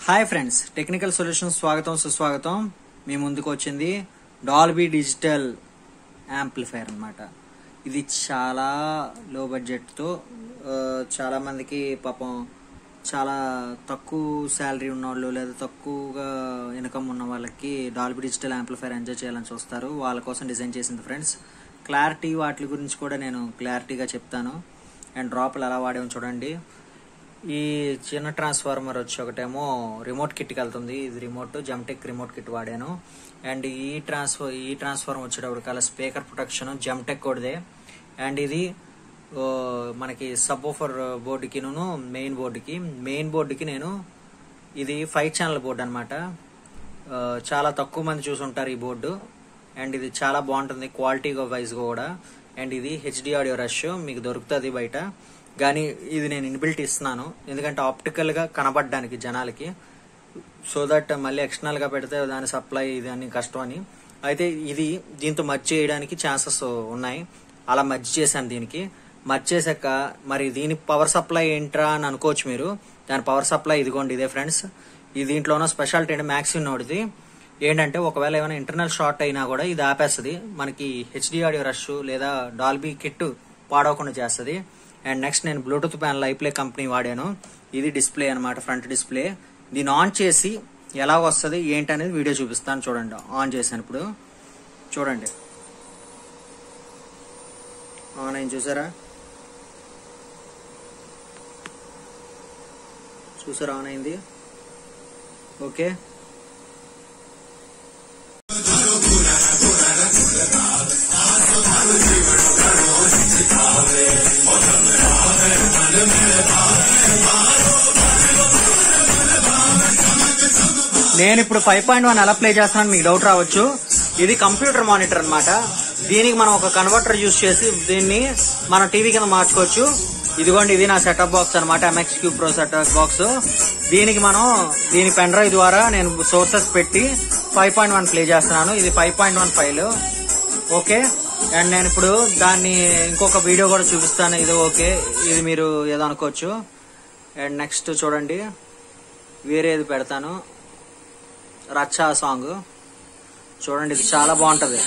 hi friends technical solution స్వాగతం సుస్వాగతం మీ ముందుకు వచ్చింది డాల్బీ డిజిటల్ యాంప్లిఫైర్ అన్నమాట ఇది చాలా లో బడ్జెట్తో ఆ, చాలా మందికి పాపం చాలా తక్కువ శాలరీ ఉన్నవాళ్ళు లేదా తక్కువగా ఇన్కమ్ ఉన్న వాళ్ళకి డాల్బీ డిజిటల్ యాంప్లిఫైర్ ఎంజాయ్ చేయాలని చూస్తారు వాళ్ళ కోసం డిజైన్ చేసింది ఫ్రెండ్స్ క్లారిటీ వాటి గురించి కూడా నేను క్లారిటీగా చెప్తాను అండ్ డ్రాప్లు ఎలా వాడామో చూడండి ఈ చిన్న ట్రాన్స్ఫార్మర్ వచ్చి ఒకటేమో రిమోట్ కిట్కి వెళ్తుంది ఇది రిమోట్ జమ్టెక్ రిమోట్ కిట్ వాడాను అండ్ ఈ ట్రాన్స్ఫర్ ఈ ట్రాన్స్ఫార్మర్ వచ్చేటప్పుడు కల స్పీకర్ ప్రొటెక్షన్ జమ్టెక్ కొడిదే అండ్ ఇది ఓ, మనకి సబ్ ఓఫర్ బోర్డుకిను మెయిన్ బోర్డుకి మెయిన్ బోర్డుకి నేను ఇది ఫైవ్ ఛానల్ బోర్డు అనమాట చాలా తక్కువ మంది చూసుంటారు ఈ బోర్డు అండ్ ఇది చాలా బాగుంటుంది క్వాలిటీ వైజ్ కూడా అండ్ ఇది హెచ్డి ఆడియో రష్ మీకు దొరుకుతుంది బయట కానీ ఇది నేను ఇన్బిల్ట్ ఇస్తున్నాను ఎందుకంటే ఆప్టికల్ గా కనబడడానికి జనాలకి సో దట్ మళ్ళీ ఎక్స్టర్నల్ గా పెడితే దాని సప్లై ఇది అన్ని కష్టం అని అయితే ఇది దీంతో మర్జ్ చేయడానికి ఛాన్సెస్ ఉన్నాయి అలా మర్జ్ చేశాను దీనికి మర్జ్ చేశాక మరి దీని పవర్ సప్లై ఏంట్రా అని అనుకోవచ్చు మీరు దాని పవర్ సప్లై ఇదిగోండి ఇదే ఫ్రెండ్స్ ఈ దీంట్లోనో స్పెషాలిటీ అంటే మ్యాక్సిమ్ నోడిది ఏంటంటే ఒకవేళ ఏమైనా ఇంటర్నల్ షార్ట్ అయినా కూడా ఇది ఆపేస్తుంది మనకి హెచ్డి ఆడియో రష్ లేదా డాల్బీ కిట్ పాడవకుండా చేస్తుంది అండ్ నెక్స్ట్ నేను బ్లూటూత్ ప్యానల్ ఐప్లే కంపెనీ వాడాను ఇది డిస్ప్లే అన్నమాట ఫ్రంట్ డిస్ప్లే దీన్ని ఆన్ చేసి ఎలా వస్తుంది ఏంటి అనేది వీడియో చూపిస్తాను చూడండి ఆన్ చేశాను ఇప్పుడు చూడండి ఆన్ అయింది చూసారా చూసారా ఆన్ అయింది ఓకే నేను ఇప్పుడు ఫైవ్ పాయింట్ వన్ ఎలా ప్లే చేస్తానని మీకు డౌట్ రావచ్చు ఇది కంప్యూటర్ మానిటర్ అన్నమాట దీనికి మనం ఒక కన్వర్టర్ యూస్ చేసి దీన్ని మన టీవీ కింద మార్చుకోవచ్చు ఇదిగోండి ఇది నా సెటప్ బాక్స్ అనమాట MX Q pro setup box దీనికి మనం దీని పెన్ డ్రైవ్ ద్వారా నేను సోర్సెస్ పెట్టి ఫైవ్ పాయింట్ వన్ ప్లే చేస్తున్నాను ఇది five point one file okay and నేను ఇప్పుడు దాన్ని ఇంకొక వీడియో కూడా చూపిస్తాను ఇది ఓకే ఇది మీరు ఏదో అనుకోవచ్చు అండ్ నెక్స్ట్ చూడండి వేరేది పెడతాను రచ్చా సాంగ్ చూడండి ఇది చాలా బాగుంటది